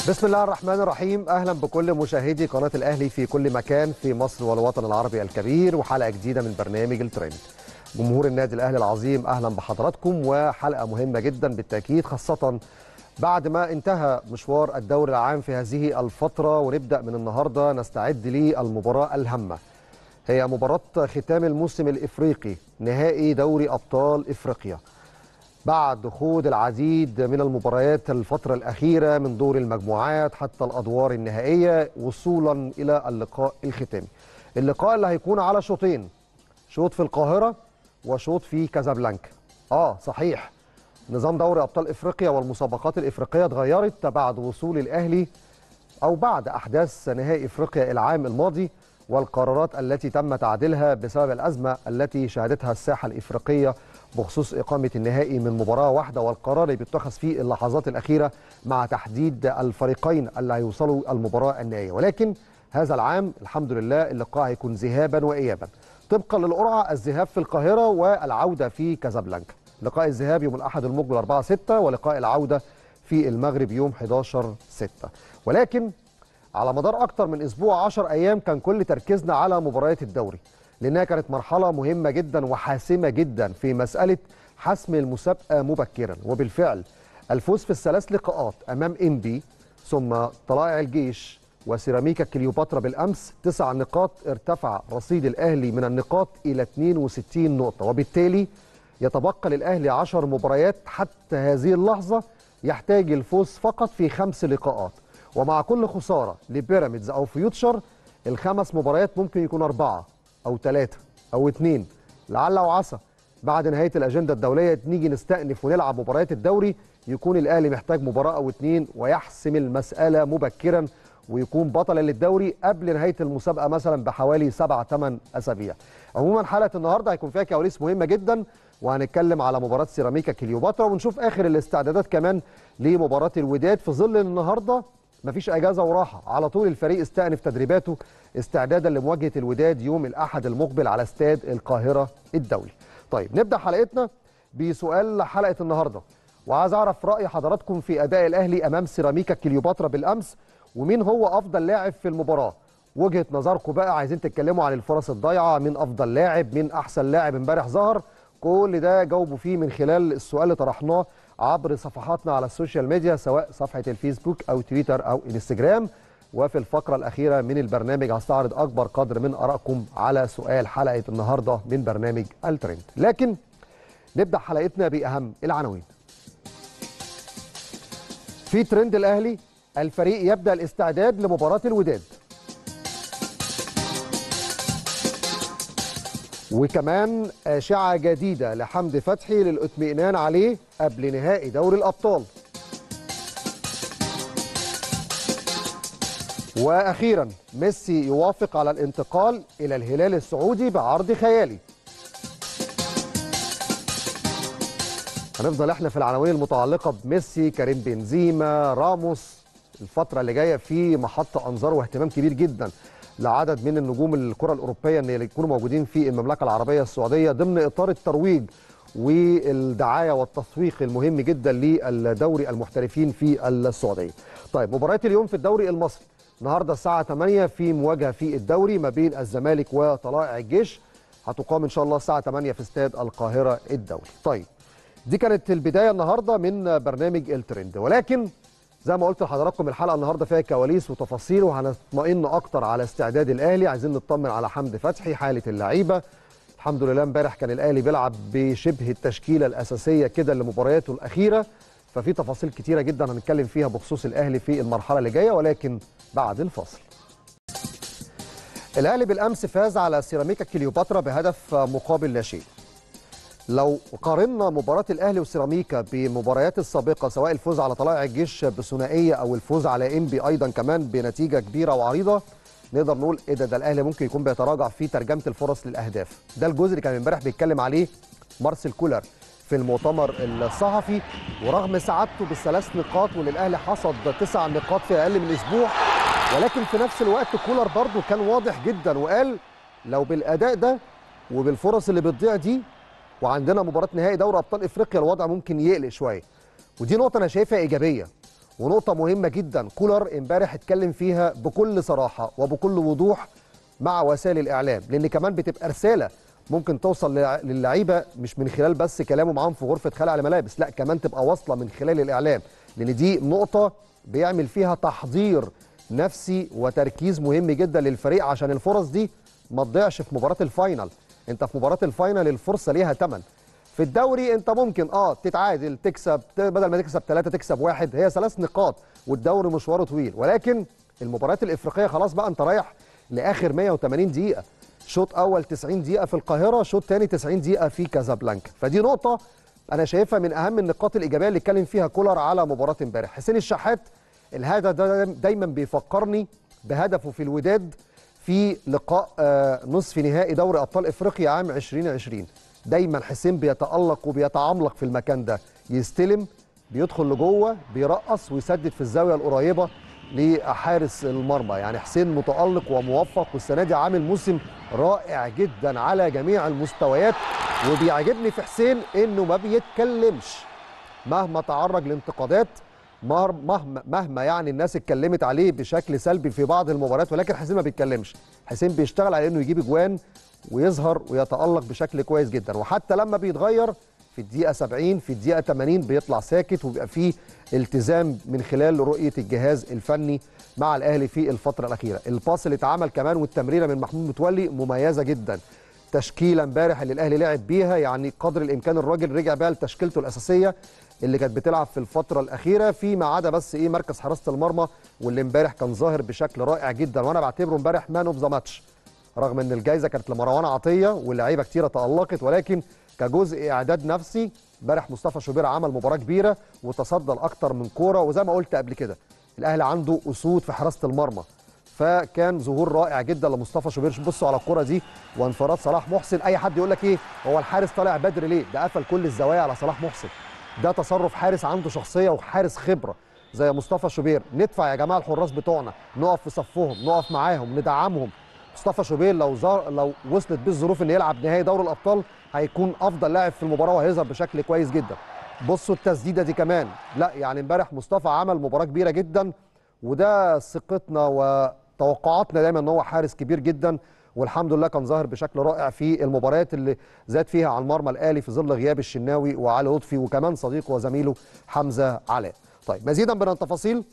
بسم الله الرحمن الرحيم اهلا بكل مشاهدي قناه الاهلي في كل مكان في مصر والوطن العربي الكبير وحلقه جديده من برنامج الترند جمهور النادي الاهلي العظيم اهلا بحضراتكم وحلقه مهمه جدا بالتاكيد خاصه بعد ما انتهى مشوار الدوري العام في هذه الفتره ونبدا من النهارده نستعد للمباراه الهامه هي مباراه ختام الموسم الافريقي نهائي دوري ابطال افريقيا بعد خوض العديد من المباريات الفترة الأخيرة من دور المجموعات حتى الأدوار النهائية وصولا إلى اللقاء الختامي اللقاء اللي هيكون على شوطين شوط في القاهرة وشوط في كازابلانكا آه صحيح نظام دوري أبطال إفريقيا والمسابقات الإفريقية اتغيرت بعد وصول الأهلي أو بعد أحداث نهائي إفريقيا العام الماضي والقرارات التي تم تعديلها بسبب الأزمة التي شهدتها الساحة الإفريقية بخصوص إقامة النهائي من مباراة واحدة والقرار اللي بيتخذ في اللحظات الأخيرة مع تحديد الفريقين اللي هيوصلوا المباراة النهائية ولكن هذا العام الحمد لله اللقاء هيكون ذهابا وإيابا طبقا للقرعة الذهاب في القاهرة والعودة في كازابلانكا لقاء الذهاب يوم الأحد المقبل 4 6 ولقاء العودة في المغرب يوم 11 6 ولكن على مدار أكثر من أسبوع 10 أيام كان كل تركيزنا على مباريات الدوري لأنها كانت مرحلة مهمة جدا وحاسمة جدا في مسألة حسم المسابقة مبكرا وبالفعل الفوز في الثلاث لقاءات أمام إنبي ثم طلائع الجيش وسيراميكا كليوباترا بالأمس تسع نقاط ارتفع رصيد الأهلي من النقاط إلى 62 نقطة وبالتالي يتبقى للأهلي 10 مباريات حتى هذه اللحظة يحتاج الفوز فقط في خمس لقاءات ومع كل خسارة لبيراميدز أو فيوتشر الخمس مباريات ممكن يكون أربعة أو ثلاثة أو اثنين لعل وعسى بعد نهاية الأجندة الدولية نيجي نستأنف ونلعب مباريات الدوري يكون الأهلي محتاج مباراة أو اثنين ويحسم المسألة مبكرا ويكون بطلا للدوري قبل نهاية المسابقة مثلا بحوالي سبعة ثمان أسابيع عموما حلقة النهاردة هيكون فيها كواليس مهمة جدا وهنتكلم على مباراة سيراميكا كليوباترا ونشوف آخر الاستعدادات كمان لمباراة الوداد في ظل النهارده مفيش اجازه وراحه على طول الفريق استأنف تدريباته استعدادا لمواجهه الوداد يوم الاحد المقبل على استاد القاهره الدولي طيب نبدا حلقتنا بسؤال حلقه النهارده وعايز اعرف راي حضراتكم في اداء الاهلي امام سيراميكا كليوباترا بالامس ومين هو افضل لاعب في المباراه وجهه نظركم بقى عايزين تتكلموا عن الفرص الضايعه مين افضل لاعب مين احسن لاعب امبارح ظهر كل ده جاوبوا فيه من خلال السؤال اللي طرحناه عبر صفحاتنا على السوشيال ميديا سواء صفحة الفيسبوك أو تويتر أو انستجرام وفي الفقرة الأخيرة من البرنامج هستعرض أكبر قدر من آرائكم على سؤال حلقة النهاردة من برنامج الترند لكن نبدأ حلقتنا بأهم العناوين في ترند الأهلي الفريق يبدأ الاستعداد لمباراة الوداد وكمان أشعة جديدة لحمد فتحي للإطمئنان عليه قبل نهائي دوري الأبطال وأخيرا ميسي يوافق على الانتقال إلى الهلال السعودي بعرض خيالي هنفضل احنا في العناوين المتعلقة بميسي كريم بنزيما راموس الفترة اللي جاية في محطة أنظار واهتمام كبير جدا لعدد من النجوم الكره الاوروبيه ان يكونوا موجودين في المملكه العربيه السعوديه ضمن اطار الترويج والدعايه والتسويق المهم جدا للدوري المحترفين في السعوديه. طيب مباريات اليوم في الدوري المصري النهارده الساعه 8 في مواجهه في الدوري ما بين الزمالك وطلائع الجيش هتقام ان شاء الله الساعه 8 في استاد القاهره الدولي. طيب دي كانت البدايه النهارده من برنامج الترند ولكن زي ما قلت لحضراتكم الحلقه النهارده فيها كواليس وتفاصيل وهنطمئن اكتر على استعداد الاهلي عايزين نطمن على حمد فتحي حاله اللعيبه الحمد لله امبارح كان الاهلي بيلعب بشبه التشكيله الاساسيه كده لمبارياته الاخيره ففي تفاصيل كتيره جدا هنتكلم فيها بخصوص الاهلي في المرحله اللي جايه ولكن بعد الفاصل الاهلي بالامس فاز على سيراميكا كليوباترا بهدف مقابل لا شيء لو قارنا مباراة الأهلي وسيراميكا بالمباريات السابقة سواء الفوز على طلائع الجيش بثنائية أو الفوز على إنبي أيضا كمان بنتيجة كبيرة وعريضة نقدر نقول إيه ده ده الأهلي ممكن يكون بيتراجع في ترجمة الفرص للأهداف ده الجزء اللي كان امبارح بيتكلم عليه مارسيل كولر في المؤتمر الصحفي ورغم سعادته بالثلاث نقاط وان الاهلي حصد تسع نقاط في اقل من اسبوع ولكن في نفس الوقت كولر برضه كان واضح جدا وقال لو بالاداء ده وبالفرص اللي بتضيع دي وعندنا مباراه نهائي دوري ابطال افريقيا الوضع ممكن يقلق شويه ودي نقطه انا شايفها ايجابيه ونقطه مهمه جدا كولر امبارح اتكلم فيها بكل صراحه وبكل وضوح مع وسائل الاعلام لان كمان بتبقى رساله ممكن توصل للعيبه مش من خلال بس كلامه معاهم في غرفه خلع الملابس لا كمان تبقى واصله من خلال الاعلام لان دي نقطه بيعمل فيها تحضير نفسي وتركيز مهم جدا للفريق عشان الفرص دي ما تضيعش في مباراه الفاينل انت في مباراه الفاينل الفرصه ليها ثمن في الدوري انت ممكن اه تتعادل تكسب بدل ما تكسب ثلاثه تكسب واحد هي ثلاث نقاط والدوري مشواره طويل ولكن المباريات الافريقيه خلاص بقى انت رايح لاخر 180 دقيقه شوط اول 90 دقيقه في القاهره شوط ثاني 90 دقيقه في كازابلانكا فدي نقطه انا شايفها من اهم النقاط الايجابيه اللي اتكلم فيها كولر على مباراه امبارح حسين الشحات الهدف ده دايما بيفكرني بهدفه في الوداد في لقاء نصف نهائي دوري ابطال افريقيا عام 2020 دايما حسين بيتالق وبيتعملق في المكان ده يستلم بيدخل لجوه بيرقص ويسدد في الزاويه القريبه لحارس المرمى يعني حسين متالق وموفق والسنه دي عامل موسم رائع جدا على جميع المستويات وبيعجبني في حسين انه ما بيتكلمش مهما تعرض لانتقادات مهما مهما يعني الناس اتكلمت عليه بشكل سلبي في بعض المباريات ولكن حسين ما بيتكلمش حسين بيشتغل على انه يجيب اجوان ويظهر ويتالق بشكل كويس جدا وحتى لما بيتغير في الدقيقه 70 في الدقيقه 80 بيطلع ساكت وبيبقى فيه التزام من خلال رؤيه الجهاز الفني مع الاهلي في الفتره الاخيره الباس اللي اتعمل كمان والتمريره من محمود متولي مميزه جدا تشكيله امبارح اللي الاهلي لعب بيها يعني قدر الامكان الراجل رجع بقى لتشكيلته الاساسيه اللي كانت بتلعب في الفتره الاخيره فيما عدا بس ايه مركز حراسه المرمى واللي امبارح كان ظاهر بشكل رائع جدا وانا بعتبره امبارح مان اوف ذا ماتش رغم ان الجائزه كانت لمروان عطيه ولاعيبه كتيره تالقت ولكن كجزء اعداد نفسي امبارح مصطفى شوبير عمل مباراه كبيره وتصدى لاكتر من كوره وزي ما قلت قبل كده الاهلي عنده اسود في حراسه المرمى فكان ظهور رائع جدا لمصطفى شوبير بصوا على الكره دي وانفراد صلاح محسن اي حد يقول لك ايه هو الحارس طالع بدري ليه ده قفل كل الزوايا على صلاح محسن ده تصرف حارس عنده شخصيه وحارس خبره زي مصطفى شوبير ندفع يا جماعه الحراس بتوعنا نقف في صفهم نقف معاهم ندعمهم مصطفى شوبير لو زار لو وصلت بيه الظروف ان يلعب نهائي دوري الابطال هيكون افضل لاعب في المباراه وهيظهر بشكل كويس جدا بصوا التسديده دي كمان لا يعني امبارح مصطفى عمل مباراه كبيره جدا وده ثقتنا وتوقعاتنا دايما ان هو حارس كبير جدا والحمد لله كان ظاهر بشكل رائع في المباريات اللي زاد فيها على المرمى الاهلي في ظل غياب الشناوي وعلي لطفي وكمان صديقه وزميله حمزه علاء. طيب مزيدا من التفاصيل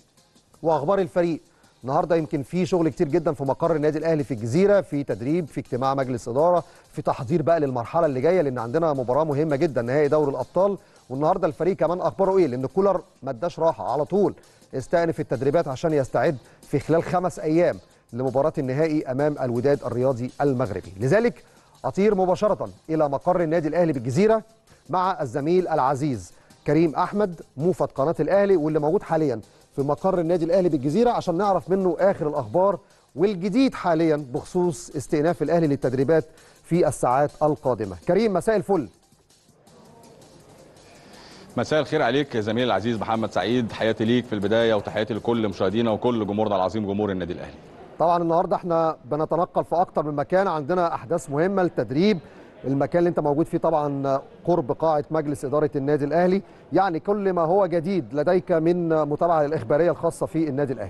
واخبار الفريق النهارده يمكن في شغل كتير جدا في مقر النادي الاهلي في الجزيره في تدريب في اجتماع مجلس اداره في تحضير بقى للمرحله اللي جايه لان عندنا مباراه مهمه جدا نهائي دوري الابطال والنهارده الفريق كمان اخباره ايه لان كولر ما اداش راحه على طول استأنف التدريبات عشان يستعد في خلال خمس ايام لمباراه النهائي امام الوداد الرياضي المغربي لذلك اطير مباشره الى مقر النادي الاهلي بالجزيره مع الزميل العزيز كريم احمد موفد قناه الاهلي واللي موجود حاليا في مقر النادي الاهلي بالجزيره عشان نعرف منه اخر الاخبار والجديد حاليا بخصوص استئناف الاهلي للتدريبات في الساعات القادمه كريم مساء الفل مساء الخير عليك زميلي العزيز محمد سعيد حياتي ليك في البدايه وتحياتي لكل مشاهدينا وكل جمهورنا العظيم جمهور النادي الاهلي طبعا النهارده احنا بنتنقل في اكتر من مكان عندنا احداث مهمه للتدريب المكان اللي انت موجود فيه طبعا قرب قاعه مجلس اداره النادي الاهلي يعني كل ما هو جديد لديك من متابعه الاخباريه الخاصه في النادي الاهلي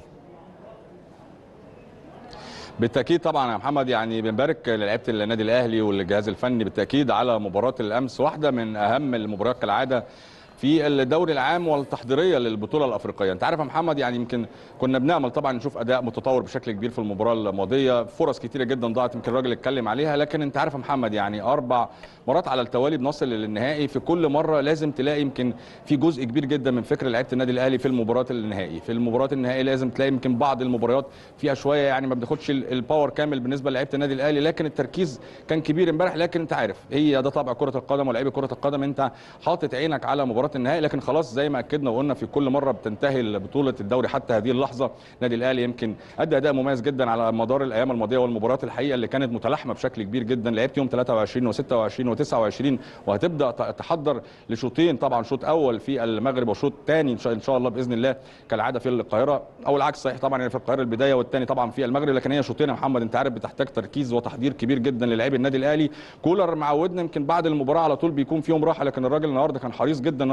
بالتاكيد طبعا يا محمد يعني بنبارك للعيبه النادي الاهلي والجهاز الفني بالتاكيد على مباراه الامس واحده من اهم المباريات كالعاده في الدوري العام والتحضيريه للبطوله الافريقيه انت عارف يا محمد يعني يمكن كنا بنامل طبعا نشوف اداء متطور بشكل كبير في المباراه الماضيه فرص كتيره جدا ضاعت يمكن الراجل اتكلم عليها لكن انت عارف يا محمد يعني اربع مرات على التوالي بنصل للنهائي في كل مره لازم تلاقي يمكن في جزء كبير جدا من فكر لعيبه النادي الاهلي في المباراه النهائي في المباراه النهائي لازم تلاقي يمكن بعض المباريات فيها شويه يعني ما بناخدش الباور كامل بالنسبه لعيبه النادي الاهلي لكن التركيز كان كبير امبارح لكن انت عارف هي ده طبع كره القدم ولاعيبه كره القدم انت حاطط عينك على مباراه النهائي لكن خلاص زي ما اكدنا وقلنا في كل مره بتنتهي بطوله الدوري حتى هذه اللحظه النادي الاهلي يمكن ادى اداء مميز جدا على مدار الايام الماضيه والمباريات الحقيقه اللي كانت متلاحمه بشكل كبير جدا لعبت يوم 23 و26 و29 وهتبدا تحضر لشوطين طبعا شوط اول في المغرب وشوط ثاني ان شاء الله باذن الله كالعاده في القاهره او العكس صحيح طبعا يعني في القاهره البدايه والثاني طبعا في المغرب لكن هي شوطين يا محمد انت عارف بتحتاج تركيز وتحضير كبير جدا للاعبي النادي الاهلي كولر معودنا يمكن بعد المباراه على طول بيكون فيهم راحه لكن الراجل النهارده كان حريص جدا ان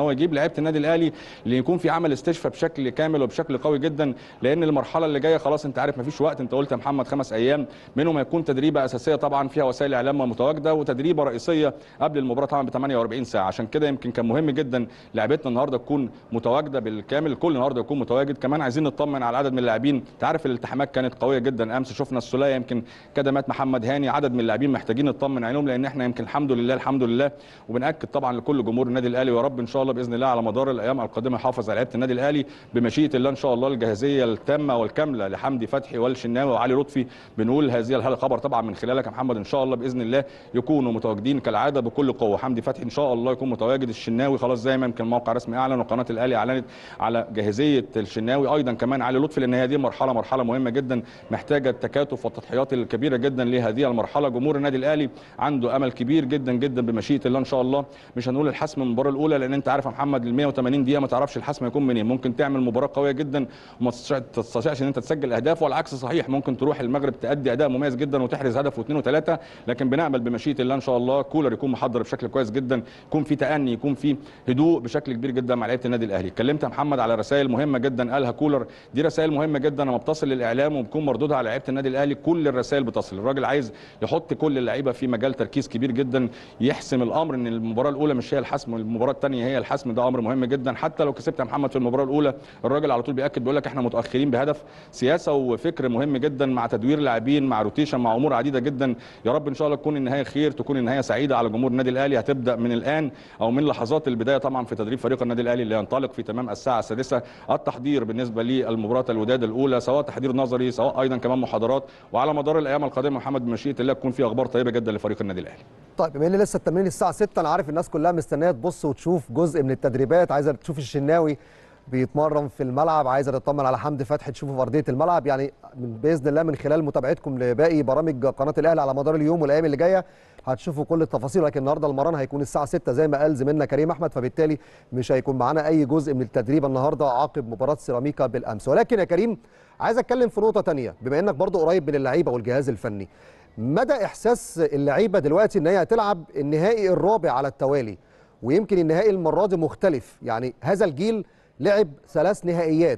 هو يجيب لعيبه النادي الاهلي اللي يكون في عمل استشفاء بشكل كامل وبشكل قوي جدا لان المرحله اللي جايه خلاص انت عارف مفيش وقت انت قلت يا محمد خمس ايام منهم هيكون تدريبه اساسيه طبعا فيها وسائل اعلام متواجده وتدريبه رئيسيه قبل المباراه طبعا ب 48 ساعه عشان كده يمكن كان مهم جدا لعيبتنا النهارده تكون متواجده بالكامل الكل النهارده يكون متواجد كمان عايزين نطمن على عدد من اللاعبين انت عارف الالتحامات كانت قويه جدا امس شفنا السوليه يمكن كدمات محمد هاني عدد من اللاعبين محتاجين نطمن عليهم لان احنا يمكن الحمد لله الحمد لله وبناكد طبعا لكل جمهور النادي الاهلي ويا رب ان شاء الله باذن الله على مدار الايام القادمه يحافظ على لعيبه النادي الاهلي بمشيئه الله ان شاء الله الجاهزيه التامه والكامله لحمدي فتحي والشناوي وعلي لطفي بنقول هذه الخبر طبعا من خلالك يا محمد ان شاء الله باذن الله يكونوا متواجدين كالعاده بكل قوه حمدي فتحي ان شاء الله يكون متواجد الشناوي خلاص زي ما يمكن موقع رسمي اعلن وقناه الاهلي اعلنت على جاهزيه الشناوي ايضا كمان علي لطفي لان هذه مرحله مرحله مهمه جدا محتاجه التكاتف والتضحيات الكبيره جدا لهذه المرحله جمهور النادي الاهلي عنده امل كبير جدا جدا بمشيئه الله ان شاء الله مش هنقول الحسم من المباراه الاولى لان انت عارف يا محمد ال 180 دقيقه ما تعرفش الحسم هيكون منين ممكن تعمل مباراه قويه جدا وما تستطيعش ان انت تسجل اهداف والعكس صحيح ممكن تروح المغرب تادي اداء مميز جدا وتحرز هدف واثنين وثلاثه لكن بنامل بمشيئه الله ان شاء الله كولر يكون محضر بشكل كويس جدا يكون في تاني يكون في هدوء بشكل كبير جدا مع لعيبه النادي الاهلي اتكلمت يا محمد على رسائل مهمه جدا قالها كولر دي رسائل مهمه جدا لما بتصل للاعلام وبتكون مردودها على لعيبه النادي الاهلي كل الرسائل بتصل الراجل عايز يحط كل اللعيبه في مجال تركيز كبير جدا يحسم الامر ان المباراه الاولى مش هي الحسم المباراه الثانيه هي الحسم ده امر مهم جدا حتى لو كسبت يا محمد في المباراه الاولى الراجل على طول بياكد بيقول لك احنا متاخرين بهدف سياسه وفكر مهم جدا مع تدوير لاعبين مع روتيشن مع امور عديده جدا يا رب ان شاء الله تكون النهايه خير تكون النهايه سعيده على جمهور النادي الاهلي هتبدا من الان او من لحظات البدايه طبعا في تدريب فريق النادي الاهلي اللي ينطلق في تمام الساعه السادسه التحضير بالنسبه للمباراه الوداد الاولى سواء تحضير نظري سواء ايضا كمان محاضرات وعلى مدار الايام القادمه محمد بمشيئه الله تكون في اخبار طيبه جدا لفريق النادي الاهلي طيب بما ان لسه التمرين الساعه 6 انا عارف الناس كلها مستنيه تبص وتشوف جزء من التدريبات عايزه تشوف الشناوي بيتمرن في الملعب عايزه تطمن على حمدي فتحي تشوفه في ارضيه الملعب يعني من باذن الله من خلال متابعتكم لباقي برامج قناه الاهلي على مدار اليوم والايام اللي جايه هتشوفوا كل التفاصيل لكن النهارده المران هيكون الساعه 6 زي ما قال زميلنا كريم احمد فبالتالي مش هيكون معانا اي جزء من التدريب النهارده عقب مباراه سيراميكا بالامس ولكن يا كريم عايز اتكلم في نقطه ثانيه بما انك برضو قريب من اللعيبه والجهاز الفني مدى احساس اللعيبه دلوقتي ان هي هتلعب النهائي الرابع على التوالي ويمكن النهائي المره دي مختلف يعني هذا الجيل لعب ثلاث نهائيات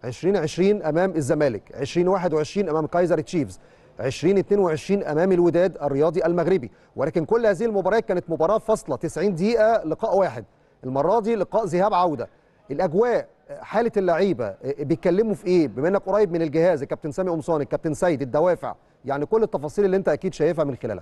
2020 امام الزمالك 2021 امام كايزر تشيفز 2022 امام الوداد الرياضي المغربي ولكن كل هذه المباريات كانت مباراه فاصله 90 دقيقه لقاء واحد المره دي لقاء ذهاب عوده الاجواء حاله اللعيبه بيتكلموا في ايه بما انك قريب من الجهاز الكابتن سامي قمصان الكابتن سيد الدوافع يعني كل التفاصيل اللي انت اكيد شايفها من خلالك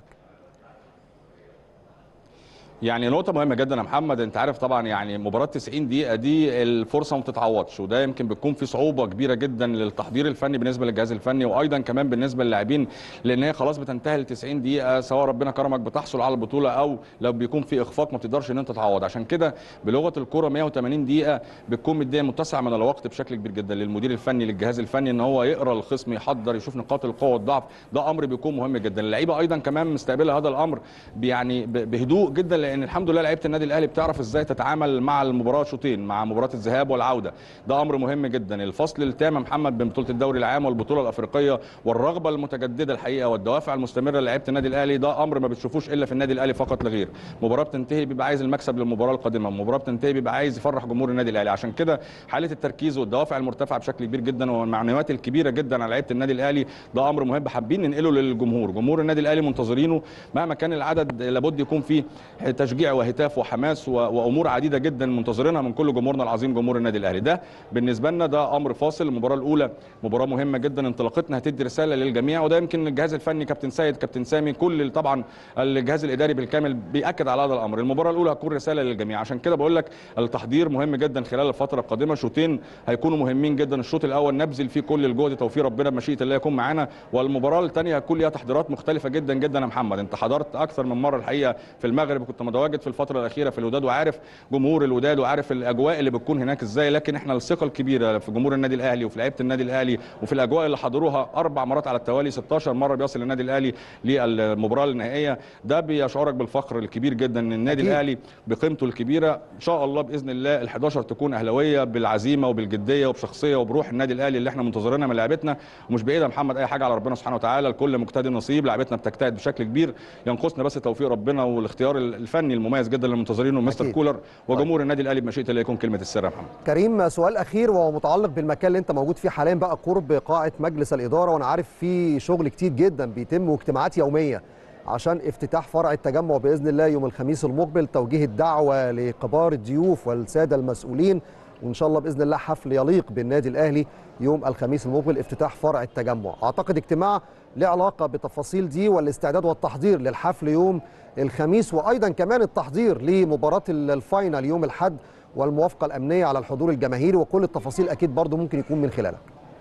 يعني نقطة مهمة جدا يا محمد انت عارف طبعا يعني مباراة 90 دقيقة دي الفرصة ما بتتعوضش وده يمكن بتكون في صعوبة كبيرة جدا للتحضير الفني بالنسبة للجهاز الفني وايضا كمان بالنسبة للاعبين لان هي خلاص بتنتهي ال 90 دقيقة سواء ربنا كرمك بتحصل على البطولة او لو بيكون في اخفاق ما بتقدرش ان انت تعوض عشان كده بلغة الكرة 180 دقيقة بتكون مديه متسع من الوقت بشكل كبير جدا للمدير الفني للجهاز الفني ان هو يقرا الخصم يحضر يشوف نقاط القوة والضعف ده امر بيكون مهم جدا اللعيبة ايضا كمان مستقبله هذا الامر يعني بهدوء جدا لان الحمد لله لعيبه النادي الاهلي بتعرف ازاي تتعامل مع المباراه شوطين مع مباراه الذهاب والعوده ده امر مهم جدا الفصل التام محمد بين بطوله الدوري العام والبطوله الافريقيه والرغبه المتجدده الحقيقه والدوافع المستمره لعيبه النادي الاهلي ده امر ما بتشوفوش الا في النادي الاهلي فقط لا غير مباراه بتنتهي بيبقى عايز المكسب للمباراه القادمه مباراه بتنتهي بيبقى عايز يفرح جمهور النادي الاهلي عشان كده حاله التركيز والدوافع المرتفعه بشكل كبير جدا والمعنويات الكبيره جدا على لعيبه النادي الاهلي ده امر مهم حابين ننقله للجمهور جمهور النادي الاهلي منتظرينه مهما كان العدد لابد يكون فيه تشجيع وهتاف وحماس و وامور عديده جدا منتظرينها من كل جمهورنا العظيم جمهور النادي الاهلي ده بالنسبه لنا ده امر فاصل المباراه الاولى مباراه مهمه جدا انطلاقتنا هتدي رساله للجميع وده يمكن الجهاز الفني كابتن سيد كابتن سامي كل طبعا الجهاز الاداري بالكامل بياكد على هذا الامر المباراه الاولى هتكون رساله للجميع عشان كده بقول لك التحضير مهم جدا خلال الفتره القادمه شوطين هيكونوا مهمين جدا الشوط الاول نبذل فيه كل الجهد توفيق ربنا بمشيئه الله يكون معانا والمباراه الثانيه هتكون ليها تحضيرات مختلفه جدا جدا يا محمد انت حضرت اكثر من مره الحقيقه في المغرب كنت متواجد في الفتره الاخيره في الوداد وعارف جمهور الوداد وعارف الاجواء اللي بتكون هناك ازاي لكن احنا الثقه الكبيره في جمهور النادي الاهلي وفي لعيبه النادي الاهلي وفي الاجواء اللي حضروها اربع مرات على التوالي 16 مره بيصل النادي الاهلي للمباراه النهائيه ده بيشعرك بالفخر الكبير جدا ان النادي أكيد. الاهلي بقيمته الكبيره ان شاء الله باذن الله ال11 تكون اهلاويه بالعزيمه وبالجديه وبشخصيه وبروح النادي الاهلي اللي احنا منتظرينها من لعيبتنا ومش بعيد يا محمد اي حاجه على ربنا سبحانه وتعالى الكل مجتهد نصيب لعيبتنا بتجتهد بشكل كبير ينقصنا بس توفيق ربنا والاختيار الفني الفني المميز جدا اللي منتظرينه مستر أكيد. كولر وجمهور النادي الاهلي بمشيئه الله يكون كلمه السر يا محمد كريم سؤال اخير وهو متعلق بالمكان اللي انت موجود فيه حاليا بقى قرب قاعه مجلس الاداره وانا عارف في شغل كتير جدا بيتم واجتماعات يوميه عشان افتتاح فرع التجمع باذن الله يوم الخميس المقبل توجيه الدعوه لكبار الضيوف والساده المسؤولين وان شاء الله باذن الله حفل يليق بالنادي الاهلي يوم الخميس المقبل افتتاح فرع التجمع اعتقد اجتماع له علاقه بالتفاصيل دي والاستعداد والتحضير للحفل يوم الخميس وايضا كمان التحضير لمباراه الفاينل يوم الاحد والموافقه الامنيه على الحضور الجماهيري وكل التفاصيل اكيد برضو ممكن يكون من خلالك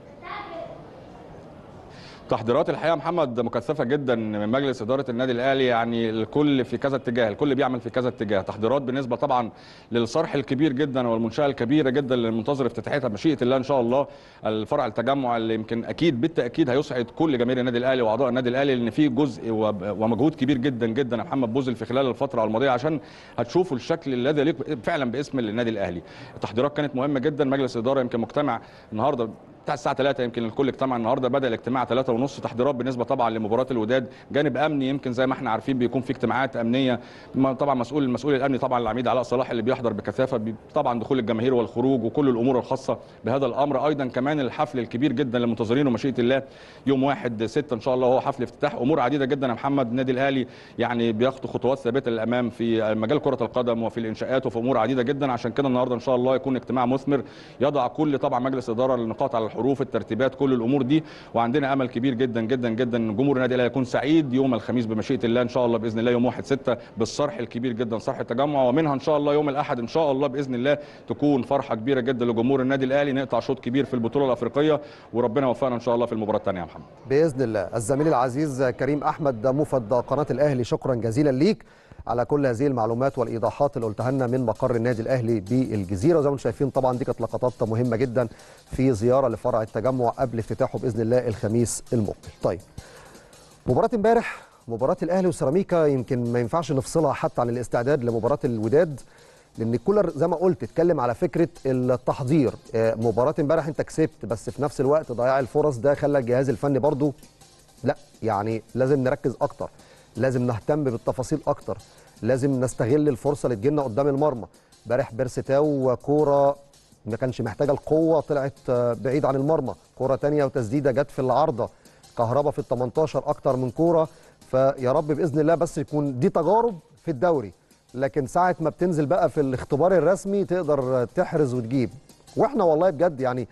تحضيرات الحقيقه محمد مكثفه جدا من مجلس اداره النادي الاهلي يعني الكل في كذا اتجاه الكل بيعمل في كذا اتجاه تحضيرات بالنسبه طبعا للصرح الكبير جدا والمنشاه الكبيره جدا اللي منتظر افتتاحيتها بمشيئه الله ان شاء الله الفرع التجمع اللي يمكن اكيد بالتاكيد هيسعد كل جماهير النادي الاهلي واعضاء النادي الاهلي لان في جزء وب- ومجهود كبير جدا جدا يا محمد بوزل في خلال الفتره الماضيه عشان هتشوفوا الشكل الذي يليق فعلا باسم النادي الاهلي التحضيرات كانت مهمه جدا مجلس الاداره يمكن مجتمع النهارده بتاع الساعه 3 يمكن الكل اجتمع النهارده بدا الاجتماع 3 ونص تحضيرات بالنسبه طبعا لمباراه الوداد جانب امني يمكن زي ما احنا عارفين بيكون في اجتماعات امنيه ما- طبعا مسؤول المسؤول الامني طبعا العميد علاء صلاح اللي بيحضر بكثافه بي- طبعا دخول الجماهير والخروج وكل الامور الخاصه بهذا الامر ايضا كمان الحفل الكبير جدا اللي منتظرينه مشيئه الله يوم 1 6 ان شاء الله هو حفل افتتاح امور عديده جدا يا محمد النادي الاهلي يعني بياخد خطوات ثابته للامام في مجال كره القدم وفي الانشاءات وفي امور عديده جدا عشان كده النهارده ان شاء الله يكون اجتماع مثمر يضع كل طبعا مجلس اداره النقاط على الحروف الترتيبات كل الامور دي وعندنا امل كبير جدا جدا جدا ان جمهور النادي الاهلي يكون سعيد يوم الخميس بمشيئه الله ان شاء الله باذن الله يوم 1 6 بالصرح الكبير جدا صرح التجمع ومنها ان شاء الله يوم الاحد ان شاء الله باذن الله تكون فرحه كبيره جدا لجمهور النادي الاهلي نقطع شوط كبير في البطوله الافريقيه وربنا يوفقنا ان شاء الله في المباراه الثانيه يا محمد باذن الله الزميل العزيز كريم احمد مفد قناه الاهلي شكرا جزيلا ليك على كل هذه المعلومات والايضاحات اللي قلتها لنا من مقر النادي الاهلي بالجزيره وزي ما انتم شايفين طبعا دي كانت لقطات مهمه جدا في زياره لفرع التجمع قبل افتتاحه باذن الله الخميس المقبل. طيب مباراه امبارح مباراه الاهلي وسيراميكا يمكن ما ينفعش نفصلها حتى عن الاستعداد لمباراه الوداد لان كولر زي ما قلت اتكلم على فكره التحضير آه، مباراه امبارح انت كسبت بس في نفس الوقت ضياع الفرص ده خلى الجهاز الفني برضو لا يعني لازم نركز اكتر لازم نهتم بالتفاصيل اكتر لازم نستغل الفرصه اللي تجيلنا قدام المرمى امبارح بيرستاو كوره ما كانش محتاجه القوه طلعت آه، بعيد عن المرمى كوره تانية وتسديده جت في العارضه كهربا في ال 18 اكتر من كوره فيا رب باذن الله بس يكون دي تجارب في الدوري لكن ساعه ما بتنزل بقى في الاختبار الرسمي تقدر تحرز وتجيب واحنا والله بجد يعني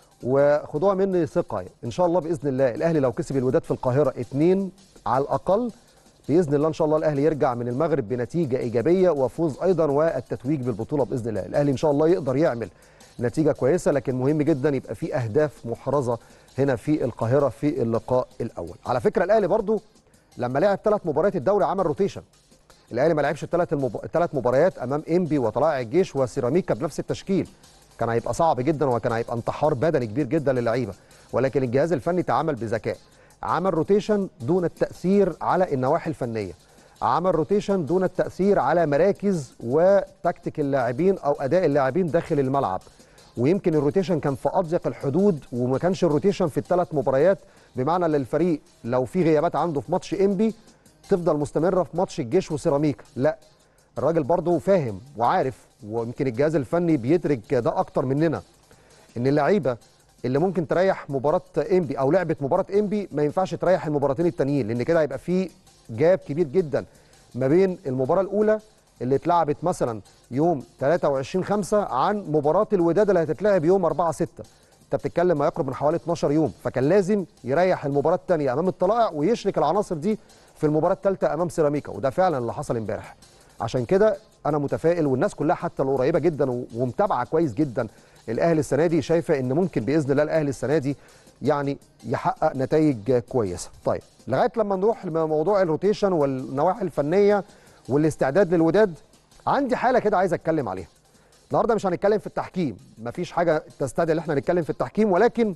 وخدوها مني ثقه ان شاء الله باذن الله الاهلي لو كسب الوداد في القاهره اتنين على الاقل باذن الله ان شاء الله الاهلي يرجع من المغرب بنتيجه ايجابيه وفوز ايضا والتتويج بالبطوله باذن الله الاهلي ان شاء الله يقدر يعمل نتيجه كويسه لكن مهم جدا يبقى في اهداف محرزه هنا في القاهره في اللقاء الاول على فكره الاهلي برضو لما لعب ثلاث مباريات الدوري عمل روتيشن الاهلي ما لعبش الثلاث المب... الثلاث مباريات امام انبي وطلائع الجيش وسيراميكا بنفس التشكيل كان هيبقى صعب جدا وكان هيبقى انتحار بدني كبير جدا للعيبه ولكن الجهاز الفني تعامل بذكاء عمل روتيشن دون التاثير على النواحي الفنيه عمل روتيشن دون التاثير على مراكز وتكتيك اللاعبين او اداء اللاعبين داخل الملعب ويمكن الروتيشن كان في اضيق الحدود وما كانش الروتيشن في الثلاث مباريات بمعنى ان الفريق لو في غيابات عنده في ماتش انبي تفضل مستمره في ماتش الجيش وسيراميكا لا الراجل برضه فاهم وعارف ويمكن الجهاز الفني بيدرك ده اكتر مننا ان اللعيبه اللي ممكن تريح مباراه انبي او لعبه مباراه انبي ما ينفعش تريح المباراتين التانيين لان كده هيبقى في جاب كبير جدا ما بين المباراه الاولى اللي اتلعبت مثلا يوم 23 5 عن مباراه الوداد اللي هتتلعب يوم 4 6 انت بتتكلم ما يقرب من حوالي 12 يوم فكان لازم يريح المباراه الثانيه امام الطلائع ويشرك العناصر دي في المباراه الثالثه امام سيراميكا وده فعلا اللي حصل امبارح عشان كده انا متفائل والناس كلها حتى القريبه جدا و- ومتابعه كويس جدا الاهلي السنه دي شايفه ان ممكن باذن الله الاهلي السنه دي يعني يحقق نتائج كويسه طيب لغايه لما نروح لموضوع الروتيشن والنواحي الفنيه والاستعداد للوداد عندي حاله كده عايز اتكلم عليها النهارده مش هنتكلم في التحكيم مفيش حاجه تستدعي ان احنا نتكلم في التحكيم ولكن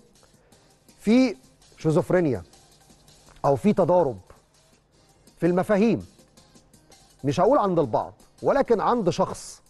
في شيزوفرينيا او في تضارب في المفاهيم مش هقول عند البعض ولكن عند شخص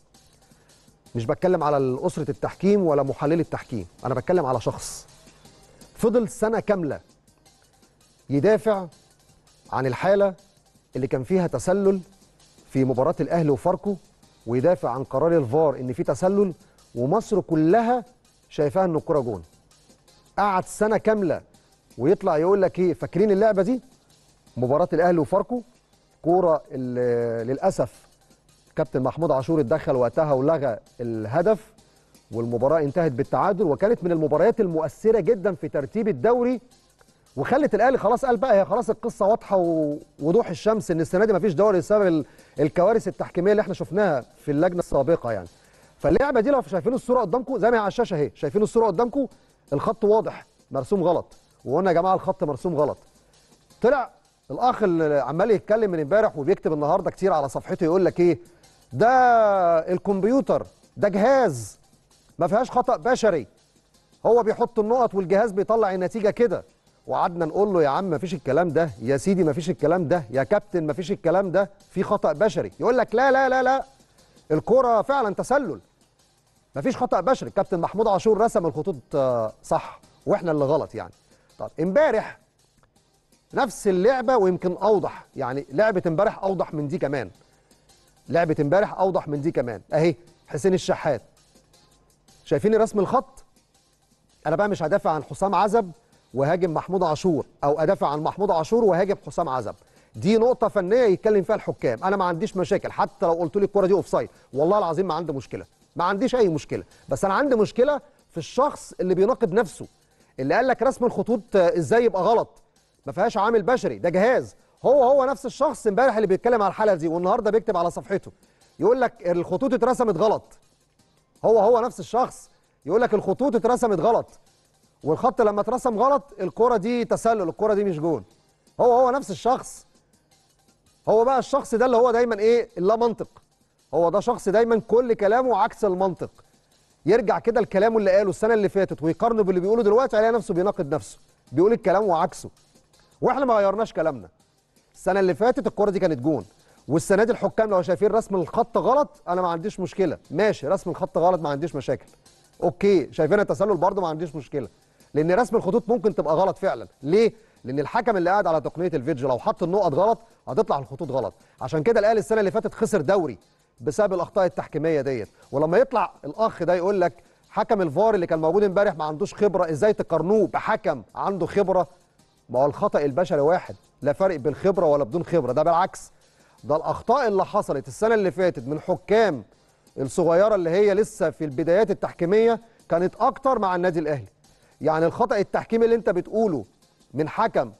مش بتكلم على أسرة التحكيم ولا محلل التحكيم أنا بتكلم على شخص فضل سنة كاملة يدافع عن الحالة اللي كان فيها تسلل في مباراه الاهلي وفاركو ويدافع عن قرار الفار ان في تسلل ومصر كلها شايفاها ان الكره جون قعد سنه كامله ويطلع يقول لك ايه فاكرين اللعبه دي مباراه الاهلي وفاركو كوره ال- للاسف كابتن محمود عاشور اتدخل وقتها ولغى الهدف والمباراه انتهت بالتعادل وكانت من المباريات المؤثره جدا في ترتيب الدوري وخلت الاهلي خلاص قال بقى هي خلاص القصه واضحه ووضوح الشمس ان السنه دي مفيش دوري بسبب ال- الكوارث التحكيميه اللي احنا شفناها في اللجنه السابقه يعني فاللعبه دي لو شايفين الصوره قدامكم زي ما هي على الشاشه اهي شايفين الصوره قدامكم الخط واضح مرسوم غلط وقلنا يا جماعه الخط مرسوم غلط طلع الاخ اللي عمال يتكلم من امبارح وبيكتب النهارده كتير على صفحته يقول لك ايه ده الكمبيوتر ده جهاز ما فيهاش خطا بشري هو بيحط النقط والجهاز بيطلع النتيجه كده وقعدنا نقول له يا عم ما فيش الكلام ده يا سيدي ما فيش الكلام ده يا كابتن ما فيش الكلام ده في خطا بشري يقول لك لا لا لا لا الكوره فعلا تسلل ما فيش خطا بشري كابتن محمود عاشور رسم الخطوط آه، صح واحنا اللي غلط يعني طب امبارح نفس اللعبه ويمكن اوضح يعني لعبه امبارح اوضح من دي كمان لعبه امبارح اوضح من دي كمان اهي حسين الشحات شايفين رسم الخط انا بقى مش هدافع عن حسام عزب وهاجم محمود عاشور او ادافع عن محمود عاشور وهاجم حسام عزب دي نقطه فنيه يتكلم فيها الحكام انا ما عنديش مشاكل حتى لو قلت لي الكره دي اوفسايد والله العظيم ما عندي مشكله ما عنديش اي مشكله بس انا عندي مشكله في الشخص اللي بيناقض نفسه اللي قال لك رسم الخطوط آه، ازاي يبقى غلط ما فيهاش عامل بشري ده جهاز هو هو نفس الشخص امبارح اللي بيتكلم على الحلقه دي والنهارده بيكتب على صفحته يقول لك الخطوط اترسمت غلط هو هو نفس الشخص يقول لك الخطوط اترسمت غلط والخط لما اترسم غلط الكرة دي تسلل الكرة دي مش جون هو هو نفس الشخص هو بقى الشخص ده اللي هو دايما ايه اللا منطق هو ده شخص دايما كل كلامه عكس المنطق يرجع كده لكلامه اللي قاله السنه اللي فاتت ويقارنه باللي بيقوله دلوقتي عليه نفسه بيناقض نفسه بيقول الكلام وعكسه واحنا ما غيرناش كلامنا السنه اللي فاتت الكره دي كانت جون والسنه دي الحكام لو شايفين رسم الخط غلط انا ما عنديش مشكله ماشي رسم الخط غلط ما عنديش مشاكل اوكي شايفينها تسلل برضه ما عنديش مشكله لان رسم الخطوط ممكن تبقى غلط فعلا ليه لان الحكم اللي قاعد على تقنيه الفيديو لو حط النقط غلط هتطلع الخطوط غلط عشان كده الاهلي السنه اللي فاتت خسر دوري بسبب الاخطاء التحكيميه ديت ولما يطلع الاخ ده يقول لك حكم الفار اللي كان موجود امبارح ما عندوش خبره ازاي تقارنوه بحكم عنده خبره ما هو الخطا البشري واحد لا فرق بالخبره ولا بدون خبره ده بالعكس ده الاخطاء اللي حصلت السنه اللي فاتت من حكام الصغيره اللي هي لسه في البدايات التحكيميه كانت اكتر مع النادي الاهلي يعني الخطا التحكيمي اللي انت بتقوله من حكم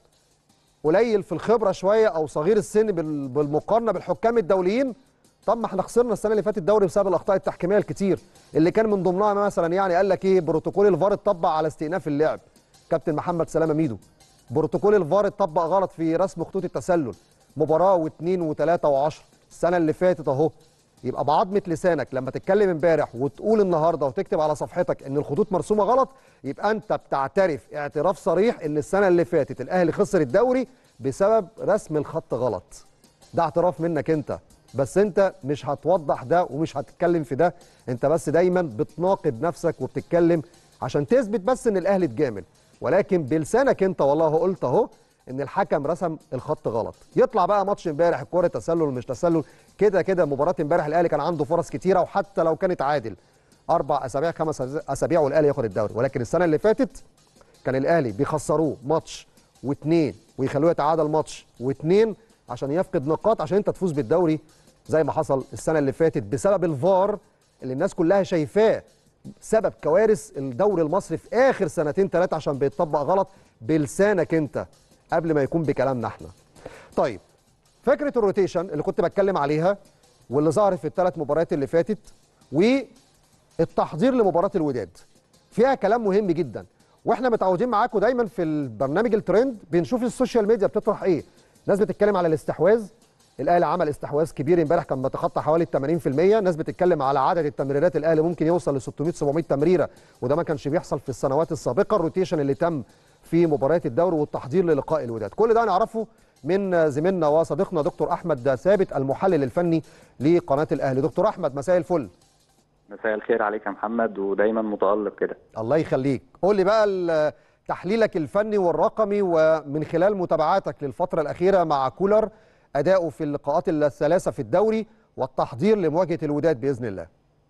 قليل في الخبره شويه او صغير السن بال- بالمقارنه بالحكام الدوليين طب ما احنا خسرنا السنه اللي فاتت الدوري بسبب الاخطاء التحكيميه الكتير اللي كان من ضمنها مثلا يعني قال لك ايه بروتوكول الفار اتطبق على استئناف اللعب كابتن محمد سلامه ميدو بروتوكول الفار اتطبق غلط في رسم خطوط التسلل مباراه واثنين وثلاثه وعشرة السنه اللي فاتت اهو يبقى بعضمه لسانك لما تتكلم امبارح وتقول النهارده وتكتب على صفحتك ان الخطوط مرسومه غلط يبقى انت بتعترف اعتراف صريح ان السنه اللي فاتت الاهلي خسر الدوري بسبب رسم الخط غلط ده اعتراف منك انت بس انت مش هتوضح ده ومش هتتكلم في ده انت بس دايما بتناقض نفسك وبتتكلم عشان تثبت بس ان الاهلي اتجامل ولكن بلسانك انت والله قلت اهو ان الحكم رسم الخط غلط يطلع بقى ماتش امبارح الكوره تسلل ومش تسلل كده كده مباراه امبارح الاهلي كان عنده فرص كتيره وحتى لو كانت عادل اربع اسابيع خمس اسابيع والاهلي ياخد الدوري ولكن السنه اللي فاتت كان الاهلي بيخسروه ماتش واثنين ويخلوه يتعادل ماتش واثنين عشان يفقد نقاط عشان انت تفوز بالدوري زي ما حصل السنه اللي فاتت بسبب الفار اللي الناس كلها شايفاه سبب كوارث الدوري المصري في اخر سنتين ثلاثه عشان بيتطبق غلط بلسانك انت قبل ما يكون بكلامنا احنا. طيب فكره الروتيشن اللي كنت بتكلم عليها واللي ظهرت في الثلاث مباريات اللي فاتت والتحضير لمباراه الوداد فيها كلام مهم جدا واحنا متعودين معاكم دايما في البرنامج الترند بنشوف السوشيال ميديا بتطرح ايه ناس بتتكلم على الاستحواذ الاهلي عمل استحواذ كبير امبارح كان بيتخطى حوالي 80% ناس بتتكلم على عدد التمريرات الاهلي ممكن يوصل ل 600 700 تمريره وده ما كانش بيحصل في السنوات السابقه الروتيشن اللي تم في مباريات الدوري والتحضير للقاء الوداد كل ده نعرفه من زميلنا وصديقنا دكتور احمد ثابت المحلل الفني لقناه الاهلي دكتور احمد مساء الفل مساء الخير عليك يا محمد ودايما متألق كده الله يخليك قول لي بقى ال- تحليلك الفني والرقمي ومن خلال متابعاتك للفترة الأخيرة مع كولر اداؤه في اللقاءات الثلاثه في الدوري والتحضير لمواجهه الوداد باذن الله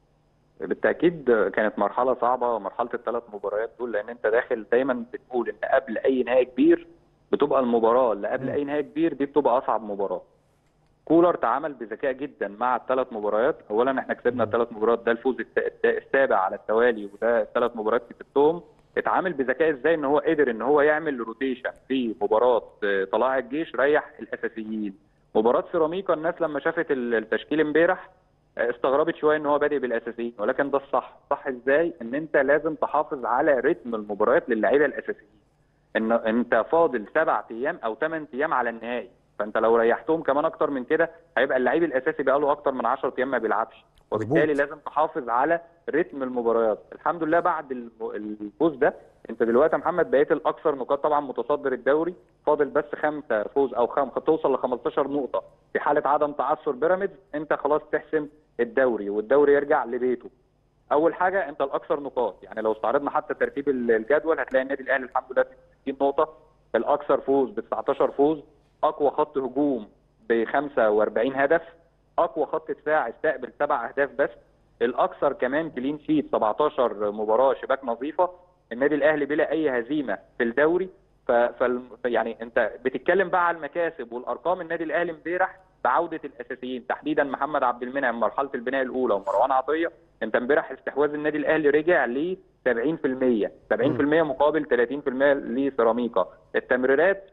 بالتاكيد كانت مرحله صعبه مرحله الثلاث مباريات دول لان انت داخل دايما بتقول ان قبل اي نهائي كبير بتبقى المباراه اللي قبل اي نهائي كبير دي بتبقى اصعب مباراه كولر تعامل بذكاء جدا مع الثلاث مباريات اولا احنا كسبنا الثلاث مباريات ده الفوز السابع على التوالي وده الثلاث مباريات كسبتهم اتعامل بذكاء ازاي ان هو قدر ان هو يعمل روتيشن في مباراه طلائع الجيش ريح الاساسيين مباراه سيراميكا الناس لما شافت التشكيل امبارح استغربت شويه ان هو بادئ بالاساسيين ولكن ده الصح صح ازاي ان انت لازم تحافظ على رتم المباريات للاعيبه الاساسيين ان انت فاضل سبع ايام او ثمان ايام على النهائي فانت لو ريحتهم كمان اكتر من كده هيبقى اللعيب الاساسي بقى له اكتر من 10 ايام ما بيلعبش وبالتالي لازم تحافظ على رتم المباريات الحمد لله بعد الفوز ده انت دلوقتي يا محمد بقيت الاكثر نقاط طبعا متصدر الدوري فاضل بس خمسه فوز او خم... توصل ل 15 نقطه في حاله عدم تعثر بيراميدز انت خلاص تحسم الدوري والدوري يرجع لبيته اول حاجه انت الاكثر نقاط يعني لو استعرضنا حتى ترتيب الجدول هتلاقي النادي الاهلي الحمد لله 60 نقطه الاكثر فوز ب 19 فوز اقوى خط هجوم ب 45 هدف اقوى خط دفاع استقبل سبع اهداف بس الاكثر كمان كلين شيت 17 مباراه شباك نظيفه النادي الاهلي بلا اي هزيمه في الدوري ف... ف... يعني انت بتتكلم بقى على المكاسب والارقام النادي الاهلي امبارح بعوده الاساسيين تحديدا محمد عبد المنعم مرحله البناء الاولى ومروان عطيه انت امبارح استحواذ النادي الاهلي رجع ل 70% 70% مقابل 30% لسيراميكا التمريرات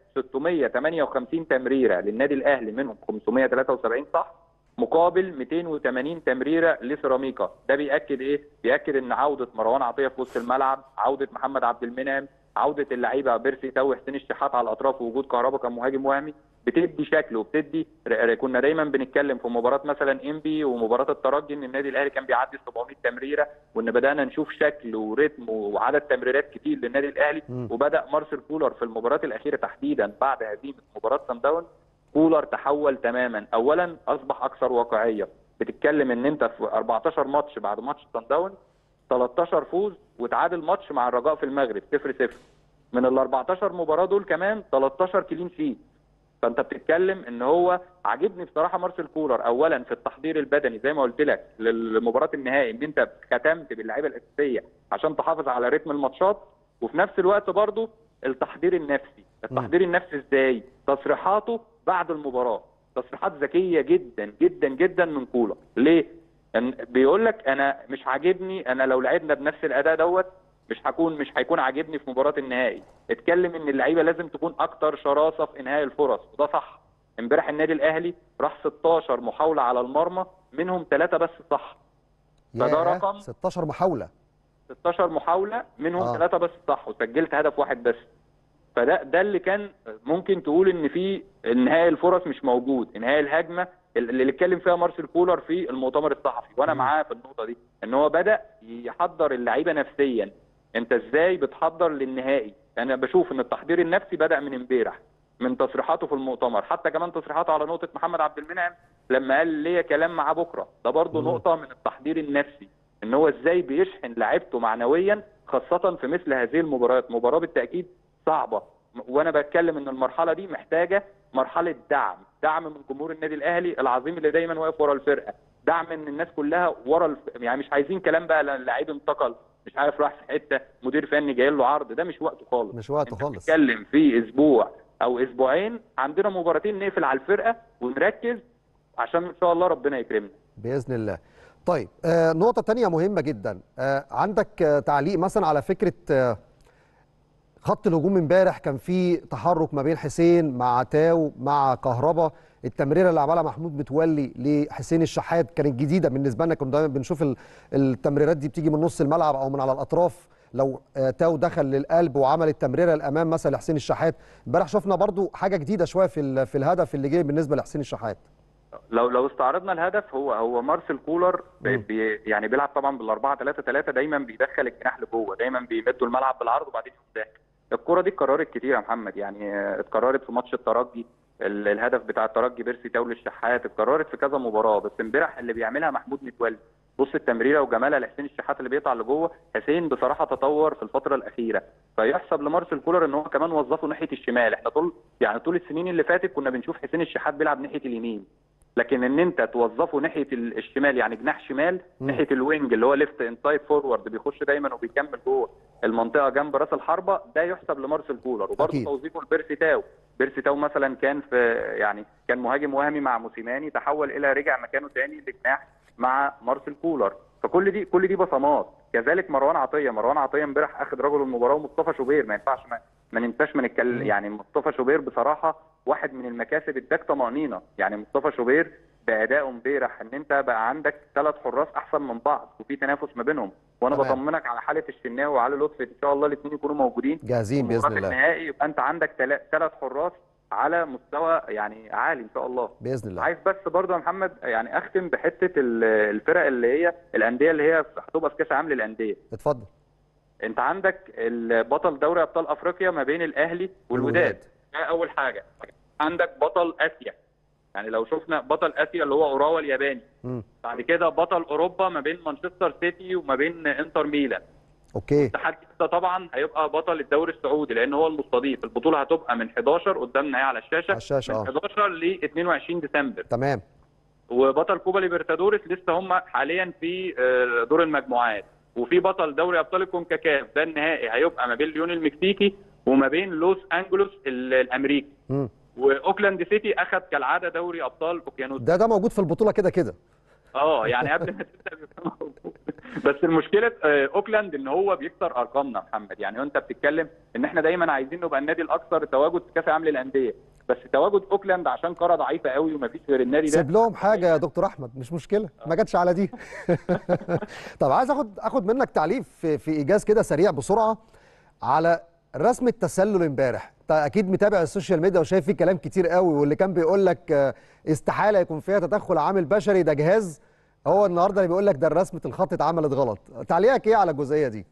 658 تمريره للنادي الاهلي منهم 573 صح مقابل 280 تمريره لسيراميكا ده بياكد ايه بياكد ان عوده مروان عطيه في وسط الملعب عوده محمد عبد المنعم عوده اللعيبه بيرسي تاو حسين الشحات على الاطراف ووجود كهربا كمهاجم وهمي بتدي شكل وبتدي كنا دايما بنتكلم في مباراه مثلا انبي ومباراه الترجي ان النادي الاهلي كان بيعدي 700 تمريره وان بدانا نشوف شكل وريتم وعدد تمريرات كتير للنادي الاهلي وبدا مارسيل كولر في المباراه الاخيره تحديدا بعد هزيمه مباراه سان داون كولر تحول تماما اولا اصبح اكثر واقعيه بتتكلم ان انت في 14 ماتش بعد ماتش سان داون 13 فوز وتعادل ماتش مع الرجاء في المغرب 0 0 من ال 14 مباراه دول كمان 13 كلين شيت فانت بتتكلم ان هو عاجبني بصراحه مارسيل كولر اولا في التحضير البدني زي ما قلت لك لمباراه النهائي ان انت ختمت باللعيبه الاساسيه عشان تحافظ على رتم الماتشات وفي نفس الوقت برضه التحضير النفسي التحضير النفسي ازاي تصريحاته بعد المباراه تصريحات ذكيه جدا جدا جدا من كولر ليه بيقول لك انا مش عاجبني انا لو لعبنا بنفس الاداء دوت مش هكون مش هيكون عاجبني في مباراه النهائي اتكلم ان اللعيبه لازم تكون اكتر شراسه في انهاء الفرص وده صح امبارح النادي الاهلي راح 16 محاوله على المرمى منهم ثلاثه بس صح فده رقم 16 محاوله 16 محاوله منهم ثلاثه آه. بس صح وسجلت هدف واحد بس فده ده اللي كان ممكن تقول ان في انهاء الفرص مش موجود انهاء الهجمه اللي اتكلم فيها مارسيل كولر في المؤتمر الصحفي وانا معاه في النقطه دي ان هو بدا يحضر اللعيبه نفسيا انت ازاي بتحضر للنهائي انا بشوف ان التحضير النفسي بدا من امبارح من تصريحاته في المؤتمر حتى كمان تصريحاته على نقطه محمد عبد المنعم لما قال ليا كلام معاه بكره ده برضه نقطه من التحضير النفسي ان هو ازاي بيشحن لعيبته معنويا خاصه في مثل هذه المباريات مباراه بالتاكيد صعبه وانا بتكلم ان المرحله دي محتاجه مرحله دعم دعم من جمهور النادي الاهلي العظيم اللي دايما واقف ورا الفرقه دعم من الناس كلها ورا الف... يعني مش عايزين كلام بقى لعيب انتقل مش عارف راح في حته مدير فني جاي له عرض ده مش وقته خالص مش وقته خالص بتتكلم في اسبوع او اسبوعين عندنا مباراتين نقفل على الفرقه ونركز عشان ان شاء الله ربنا يكرمنا باذن الله طيب آه نقطه تانية مهمه جدا آه عندك آه تعليق مثلا على فكره آه خط الهجوم امبارح كان في تحرك ما بين حسين مع تاو مع كهربا التمريره اللي عملها محمود متولي لحسين الشحات كانت جديده بالنسبه لنا كنا دايما بنشوف التمريرات دي بتيجي من نص الملعب او من على الاطراف لو تاو دخل للقلب وعمل التمريره الامام مثلا لحسين الشحات امبارح شفنا برضو حاجه جديده شويه في في الهدف اللي جه بالنسبه لحسين الشحات لو لو استعرضنا الهدف هو هو مارسيل كولر بي يعني بيلعب طبعا بالاربعه 3 3 دايما بيدخل الجناح لجوه دايما بيمدوا الملعب بالعرض وبعدين يفتح الكره دي اتكررت كتير يا محمد يعني اتكررت في ماتش الترجي الهدف بتاع الترجي بيرسي تاول الشحات اتكررت في كذا مباراه بس امبارح اللي بيعملها محمود متولي بص التمريره وجمالها لحسين الشحات اللي بيقطع لجوه حسين بصراحه تطور في الفتره الاخيره فيحسب لمارسيل كولر ان هو كمان وظفه ناحيه الشمال احنا طول يعني طول السنين اللي فاتت كنا بنشوف حسين الشحات بيلعب ناحيه اليمين لكن ان انت توظفه ناحيه ال- الشمال يعني جناح شمال ناحيه الوينج اللي هو ليفت انسايد فورورد بيخش دايما وبيكمل جوه المنطقه جنب راس الحربه ده يحسب لمارسيل كولر وبرضه أكيد. توظيفه لبيرسي تاو بيرسي تاو مثلا كان في يعني كان مهاجم وهمي مع موسيماني تحول الى رجع مكانه تاني لجناح مع مارسيل كولر فكل دي كل دي بصمات كذلك مروان عطيه مروان عطيه امبارح اخذ رجل المباراه ومصطفى شوبير ما ينفعش ما, ما ننساش من الكل يعني مصطفى شوبير بصراحه واحد من المكاسب اداك طمانينه يعني مصطفى شوبير بادائه امبارح ان انت بقى عندك ثلاث حراس احسن من بعض وفي تنافس ما بينهم وانا تمام. بطمنك على حاله الشناوي وعلي لطفي ان شاء الله الاثنين يكونوا موجودين جاهزين باذن ومباراة الله النهائي يبقى انت عندك ثلاث حراس على مستوى يعني عالي ان شاء الله باذن الله عايز بس برضه يا محمد يعني اختم بحته ال- الفرق اللي هي الانديه اللي هي هتبقى في كاس العالم للانديه اتفضل انت عندك البطل دوري ابطال افريقيا ما بين الاهلي والوداد والوداد. ده اول حاجه عندك بطل اسيا يعني لو شفنا بطل اسيا اللي هو اوراوا الياباني مم. بعد كده بطل اوروبا ما بين مانشستر سيتي وما بين انتر ميلان اوكي اتحاد جده طبعا هيبقى بطل الدوري السعودي لان هو المستضيف البطوله هتبقى من 11 قدامنا اهي على الشاشه على الشاشة، من اه. 11 ل 22 ديسمبر تمام وبطل كوبا ليبرتادوريس لسه هم حاليا في آه، دور المجموعات وفي بطل دوري ابطال الكونكاكاف ده النهائي هيبقى ما بين ليون المكسيكي وما بين لوس انجلوس ال- الامريكي مم. واوكلاند سيتي اخذ كالعاده دوري ابطال اوكيانوس ده ده موجود في البطوله كده كده اه يعني قبل ما تبدا بيبقى موجود. بس المشكله آه، اوكلاند ان هو بيكسر ارقامنا محمد يعني انت بتتكلم ان احنا دايما عايزين نبقى النادي الاكثر تواجد في كاس العالم للانديه بس تواجد اوكلاند عشان قاره ضعيفه قوي ومفيش غير النادي ده سيب لهم حاجه يا دكتور احمد مش مشكله ما جاتش على دي طب عايز اخد اخد منك تعليق في في ايجاز كده سريع بسرعه على رسم التسلل امبارح انت اكيد متابع السوشيال ميديا وشايف فيه كلام كتير قوي واللي كان بيقول لك آه، استحاله يكون فيها تدخل عامل بشري ده جهاز هو النهارده اللي بيقول لك ده رسمه الخط اتعملت غلط تعليقك ايه على الجزئيه دي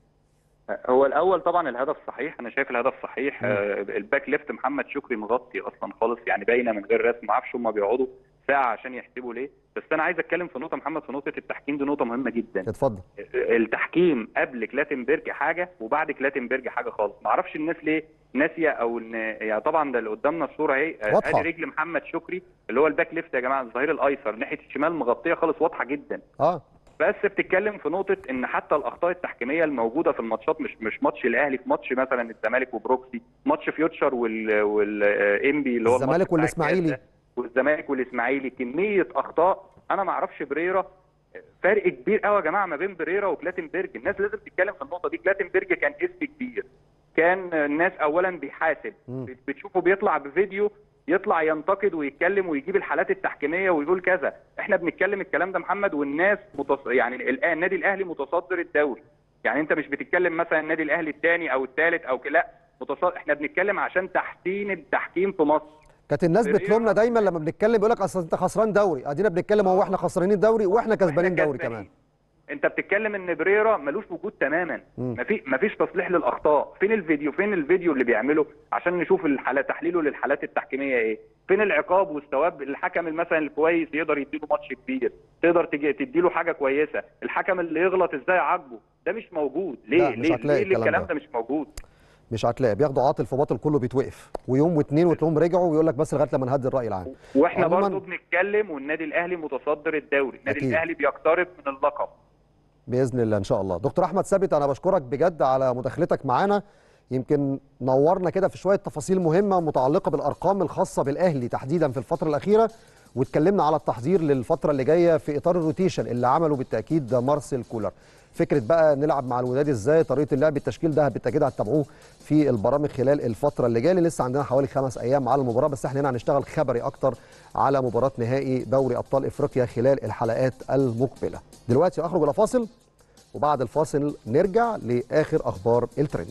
هو الاول طبعا الهدف صحيح انا شايف الهدف صحيح آه، الباك ليفت محمد شكري مغطي اصلا خالص يعني باينه من غير رسم ما اعرفش هم بيقعدوا ساعه عشان يحسبوا ليه بس انا عايز اتكلم في نقطه محمد في نقطه التحكيم دي نقطه مهمه جدا اتفضل التحكيم قبل كلاتنبرج حاجه وبعد كلاتنبرج حاجه خالص ما اعرفش الناس ليه ناسيه او ان يعني طبعا ده اللي قدامنا الصوره اهي آه، واضحة. ادي رجل محمد شكري اللي هو الباك ليفت يا جماعه الظهير الايسر ناحيه الشمال مغطيه خالص واضحه جدا اه بس بتتكلم في نقطه ان حتى الاخطاء التحكيميه الموجوده في الماتشات مش مش ماتش الاهلي في ماتش مثلا الزمالك وبروكسي ماتش فيوتشر وال والانبي اللي هو الماتش الزمالك بتاع والإسماعيلي. الكاس ده، والزمالك والاسماعيلي كميه اخطاء انا ما اعرفش بريرا فرق كبير قوي يا جماعه ما بين بريرا وكلاتنبرج الناس لازم تتكلم في النقطه دي كلاتنبرج كان اسم كبير كان الناس اولا بيحاسب مم. بتشوفه بيطلع بفيديو يطلع ينتقد ويتكلم ويجيب الحالات التحكيميه ويقول كذا احنا بنتكلم الكلام ده محمد والناس متص... يعني الان النادي الاهلي متصدر الدوري يعني انت مش بتتكلم مثلا النادي الاهلي الثاني او الثالث او ك- لا متصدر احنا بنتكلم عشان تحسين التحكيم في مصر كانت الناس بريرا- بتلومنا دايما لما بنتكلم بيقول لك اصل انت خسران دوري ادينا بنتكلم اهو احنا خسرانين الدوري واحنا كسبانين وإحنا دوري كسبانين. كمان انت بتتكلم ان بريرا ملوش وجود تماما مم. مفي مفيش تصليح للاخطاء فين الفيديو فين الفيديو اللي بيعمله عشان نشوف الحالات تحليله للحالات التحكيميه ايه فين العقاب والثواب الحكم مثلا الكويس يقدر يديله ماتش كبير تقدر تجي تديله حاجه كويسه الحكم اللي يغلط ازاي يعاقبه ده مش موجود ليه لا، مش ليه, هتلاقي ليه الكلام الكلام ده. ده مش موجود مش هتلاقي بياخدوا عاطل في باطل كله بيتوقف ويوم واثنين وتلاقيهم رجعوا ويقول لك بس لغايه لما نهدي الراي العام واحنا عموماً- برضه بنتكلم والنادي الاهلي متصدر الدوري النادي أكيد. الاهلي بيقترب من اللقب باذن الله ان شاء الله دكتور احمد ثابت انا بشكرك بجد على مداخلتك معانا يمكن نورنا كده في شويه تفاصيل مهمه متعلقه بالارقام الخاصه بالاهلي تحديدا في الفتره الاخيره واتكلمنا على التحضير للفتره اللي جايه في اطار الروتيشن اللي عمله بالتاكيد مارسيل كولر فكره بقى نلعب مع الوداد ازاي طريقه اللعب التشكيل ده بالتاكيد هتتابعوه في البرامج خلال الفتره اللي جايه اللي لسه عندنا حوالي خمس ايام على المباراه بس احنا هنا هنشتغل خبري اكتر على مباراه نهائي دوري ابطال افريقيا خلال الحلقات المقبله دلوقتي اخرج الى فاصل وبعد الفاصل نرجع لاخر اخبار الترند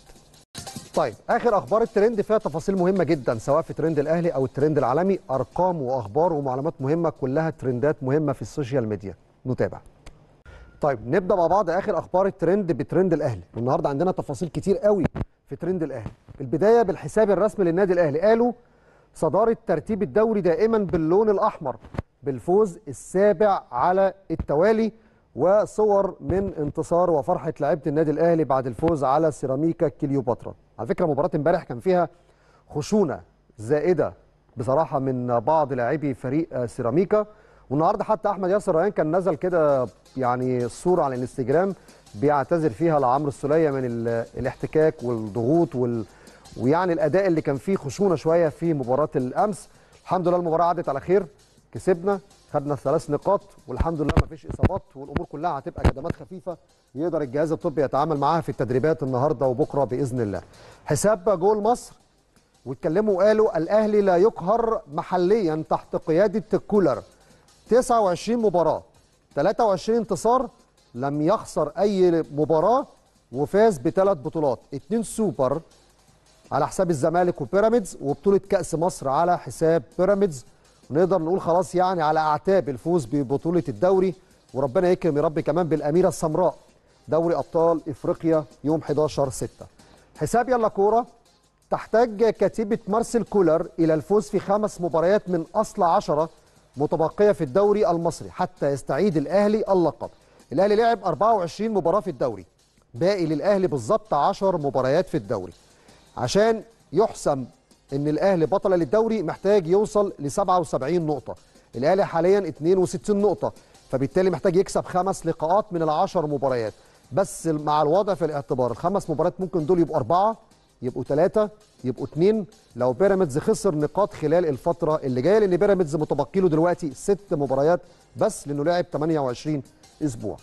طيب اخر اخبار الترند فيها تفاصيل مهمه جدا سواء في ترند الاهلي او الترند العالمي ارقام واخبار ومعلومات مهمه كلها ترندات مهمه في السوشيال ميديا نتابع طيب نبدا مع بعض اخر اخبار الترند بترند الاهلي والنهارده عندنا تفاصيل كتير قوي في ترند الاهلي البدايه بالحساب الرسمي للنادي الاهلي قالوا صداره ترتيب الدوري دائما باللون الاحمر بالفوز السابع على التوالي وصور من انتصار وفرحه لعيبه النادي الاهلي بعد الفوز على سيراميكا كليوباترا على فكره مباراه امبارح كان فيها خشونه زائده بصراحه من بعض لاعبي فريق آه، سيراميكا والنهارده حتى احمد ياسر ريان كان نزل كده يعني صوره على الانستجرام بيعتذر فيها لعمرو السوليه من ال- الاحتكاك والضغوط وال ويعني الاداء اللي كان فيه خشونه شويه في مباراه الامس الحمد لله المباراه عدت على خير كسبنا خدنا الثلاث نقاط والحمد لله ما فيش اصابات والامور كلها هتبقى كدمات خفيفه يقدر الجهاز الطبي يتعامل معاها في التدريبات النهارده وبكره باذن الله حساب جول مصر واتكلموا وقالوا الاهلي لا يقهر محليا تحت قياده كولر 29 مباراه 23 انتصار لم يخسر اي مباراه وفاز بثلاث بطولات اتنين سوبر على حساب الزمالك وبيراميدز وبطوله كاس مصر على حساب بيراميدز ونقدر نقول خلاص يعني على اعتاب الفوز ببطوله الدوري وربنا يكرم يا رب كمان بالاميره السمراء دوري ابطال افريقيا يوم 11 6 حساب يلا كوره تحتاج كتيبه مارسيل كولر الى الفوز في خمس مباريات من اصل عشرة متبقيه في الدوري المصري حتى يستعيد الاهلي اللقب الاهلي لعب 24 مباراه في الدوري باقي للاهلي بالظبط 10 مباريات في الدوري عشان يحسم ان الاهلي بطل للدوري محتاج يوصل ل 77 نقطه الاهلي حاليا 62 نقطه فبالتالي محتاج يكسب خمس لقاءات من العشر مباريات بس مع الوضع في الاعتبار الخمس مباريات ممكن دول يبقوا اربعه يبقوا ثلاثه يبقوا اثنين لو بيراميدز خسر نقاط خلال الفتره اللي جايه لان بيراميدز متبقي له دلوقتي ست مباريات بس لانه لعب 28 اسبوع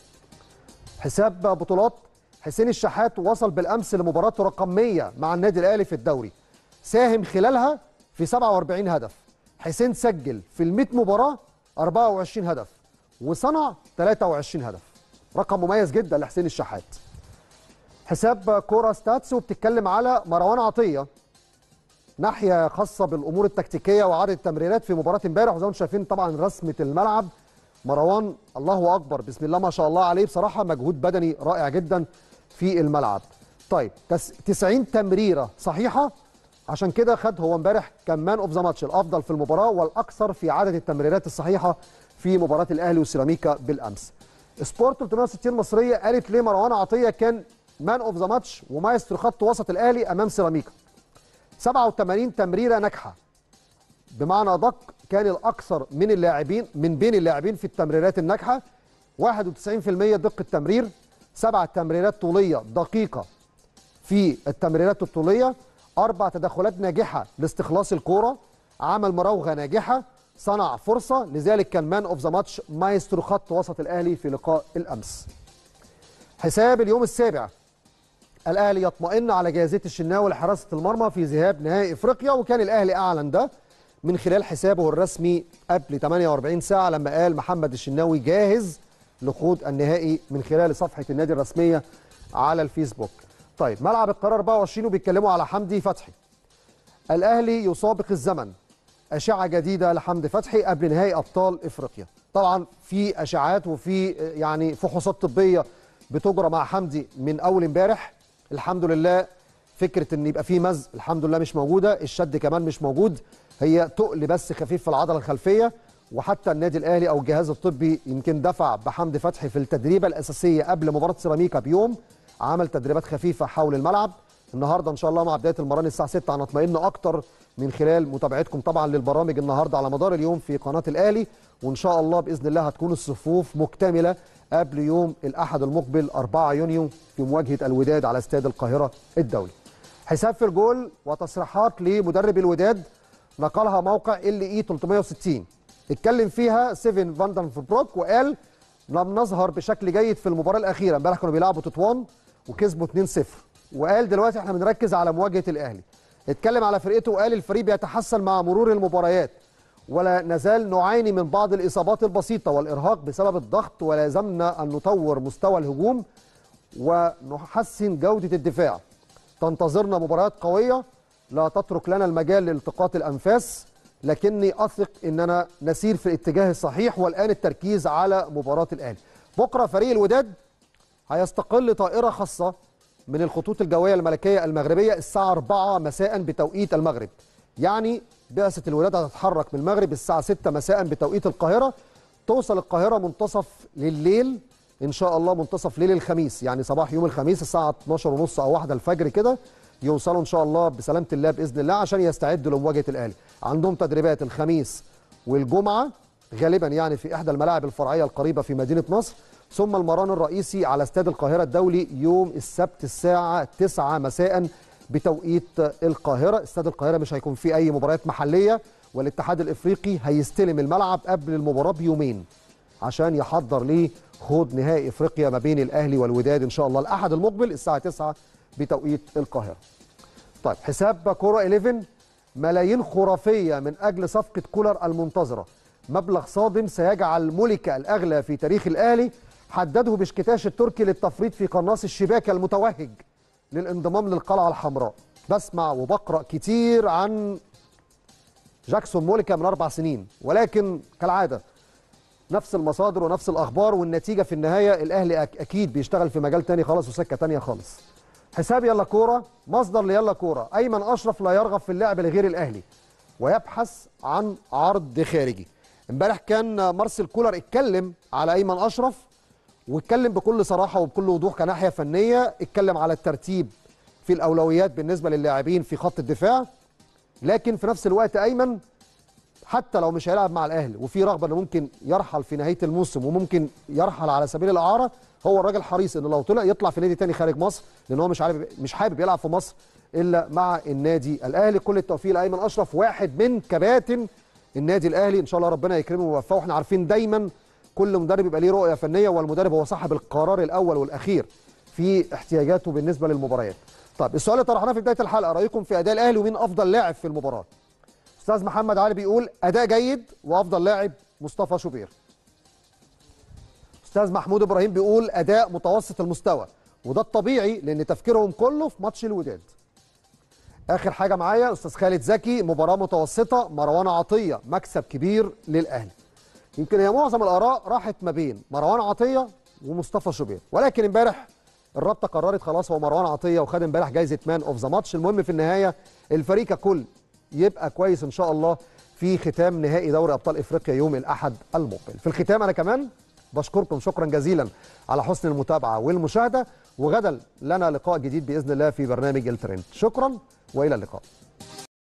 حساب بطولات حسين الشحات وصل بالامس لمباراته رقم 100 مع النادي الاهلي في الدوري ساهم خلالها في 47 هدف حسين سجل في ال 100 مباراه 24 هدف وصنع 23 هدف رقم مميز جدا لحسين الشحات حساب كوره ستاتس وبتتكلم على مروان عطيه ناحيه خاصه بالامور التكتيكيه وعدد التمريرات في مباراه امبارح وزي ما انتم شايفين طبعا رسمه الملعب مروان الله اكبر بسم الله ما شاء الله عليه بصراحه مجهود بدني رائع جدا في الملعب طيب تس 90 تمريره صحيحه عشان كده خد هو امبارح كان مان اوف ذا ماتش الافضل في المباراه والاكثر في عدد التمريرات الصحيحه في مباراه الاهلي وسيراميكا بالامس سبورت 360 مصريه قالت ليه مروان عطيه كان مان اوف ذا ماتش ومايسترو خط وسط الاهلي امام سيراميكا 87 تمريره ناجحه بمعنى ادق كان الاكثر من اللاعبين من بين اللاعبين في التمريرات الناجحه 91% دقه تمرير سبع تمريرات طوليه دقيقه في التمريرات الطوليه اربع تدخلات ناجحه لاستخلاص الكوره عمل مراوغه ناجحه صنع فرصه لذلك كان مان اوف ذا ماتش مايسترو خط وسط الاهلي في لقاء الامس حساب اليوم السابع الاهلي يطمئن على جاهزيه الشناوي لحراسه المرمى في ذهاب نهائي افريقيا وكان الاهلي اعلن ده من خلال حسابه الرسمي قبل 48 ساعه لما قال محمد الشناوي جاهز لخوض النهائي من خلال صفحه النادي الرسميه على الفيسبوك. طيب ملعب القرار 24 وبيتكلموا على حمدي فتحي. الاهلي يسابق الزمن اشعه جديده لحمدي فتحي قبل نهائي ابطال افريقيا. طبعا في اشاعات وفي يعني فحوصات طبيه بتجرى مع حمدي من اول امبارح الحمد لله فكره ان يبقى في مزق الحمد لله مش موجوده الشد كمان مش موجود هي تقل بس خفيف في العضله الخلفيه وحتى النادي الاهلي او الجهاز الطبي يمكن دفع بحمدي فتحي في التدريبه الاساسيه قبل مباراه سيراميكا بيوم عمل تدريبات خفيفه حول الملعب النهارده ان شاء الله مع بدايه المران الساعه 6 هنطمئن اكتر من خلال متابعتكم طبعا للبرامج النهارده على مدار اليوم في قناه الاهلي وان شاء الله باذن الله هتكون الصفوف مكتمله قبل يوم الاحد المقبل 4 يونيو في مواجهه الوداد على استاد القاهره الدولي. حساب في الجول وتصريحات لمدرب الوداد نقلها موقع ال اي 360 اتكلم فيها سيفن فاندن بروك وقال لم نظهر بشكل جيد في المباراه الاخيره امبارح كانوا بيلعبوا تطوان وكسبوا 2-0 وقال دلوقتي احنا بنركز على مواجهه الاهلي اتكلم على فرقته وقال الفريق بيتحسن مع مرور المباريات ولا نزال نعاني من بعض الاصابات البسيطه والارهاق بسبب الضغط ولا زلنا ان نطور مستوى الهجوم ونحسن جوده الدفاع تنتظرنا مباريات قويه لا تترك لنا المجال لالتقاط الانفاس لكني اثق اننا نسير في الاتجاه الصحيح والان التركيز على مباراه الاهلي بكره فريق الوداد هيستقل طائره خاصه من الخطوط الجويه الملكيه المغربيه الساعه 4 مساء بتوقيت المغرب يعني بعثه الوداد هتتحرك من المغرب الساعه 6 مساء بتوقيت القاهره توصل القاهره منتصف لليل ان شاء الله منتصف ليل الخميس يعني صباح يوم الخميس الساعه 12 ونص او 1 الفجر كده يوصلوا ان شاء الله بسلامه الله باذن الله عشان يستعدوا لمواجهه الاهلي عندهم تدريبات الخميس والجمعه غالبا يعني في احدى الملاعب الفرعيه القريبه في مدينه نصر ثم المران الرئيسي على استاد القاهره الدولي يوم السبت الساعه 9 مساء بتوقيت القاهره استاد القاهره مش هيكون فيه اي مباريات محليه والاتحاد الافريقي هيستلم الملعب قبل المباراه بيومين عشان يحضر ليه خوض نهائي افريقيا ما بين الاهلي والوداد ان شاء الله الاحد المقبل الساعه 9 بتوقيت القاهره. طيب حساب كوره 11 ملايين خرافيه من اجل صفقه كولر المنتظره. مبلغ صادم سيجعل ملك الاغلى في تاريخ الاهلي حدده بشكتاش التركي للتفريط في قناص الشباكه المتوهج للانضمام للقلعه الحمراء. بسمع وبقرا كتير عن جاكسون موليكا من اربع سنين ولكن كالعاده نفس المصادر ونفس الاخبار والنتيجه في النهايه الاهلي أك- اكيد بيشتغل في مجال تاني خالص وسكه تانيه خالص حساب يلا كوره مصدر ليلا كوره ايمن اشرف لا يرغب في اللعب لغير الاهلي ويبحث عن عرض خارجي امبارح كان مارسيل كولر اتكلم على ايمن اشرف واتكلم بكل صراحه وبكل وضوح كناحيه فنيه اتكلم على الترتيب في الاولويات بالنسبه للاعبين في خط الدفاع لكن في نفس الوقت ايمن حتى لو مش هيلعب مع الاهلي وفي رغبه انه ممكن يرحل في نهايه الموسم وممكن يرحل على سبيل الاعاره هو الراجل حريص انه لو طلع يطلع في نادي تاني خارج مصر لان هو مش عارف مش حابب يلعب في مصر الا مع النادي الاهلي كل التوفيق لايمن اشرف واحد من كباتن النادي الاهلي ان شاء الله ربنا يكرمه ويوفقه واحنا عارفين دايما كل مدرب يبقى ليه رؤيه فنيه والمدرب هو صاحب القرار الاول والاخير في احتياجاته بالنسبه للمباريات طيب السؤال اللي طرحناه في بدايه الحلقه رايكم في اداء الاهلي ومين افضل لاعب في المباراه استاذ محمد علي بيقول اداء جيد وافضل لاعب مصطفى شوبير استاذ محمود ابراهيم بيقول اداء متوسط المستوى وده الطبيعي لان تفكيرهم كله في ماتش الوداد اخر حاجه معايا استاذ خالد زكي مباراه متوسطه مروان عطيه مكسب كبير للاهلي يمكن هي معظم الاراء راحت ما بين مروان عطيه ومصطفى شوبير ولكن امبارح الرابطه قررت خلاص هو مروان عطيه وخد امبارح جايزه مان اوف ذا ماتش المهم في النهايه الفريق ككل يبقى كويس ان شاء الله في ختام نهائي دوري ابطال افريقيا يوم الاحد المقبل في الختام انا كمان بشكركم شكرا جزيلا على حسن المتابعه والمشاهده وغدا لنا لقاء جديد باذن الله في برنامج الترند شكرا والى اللقاء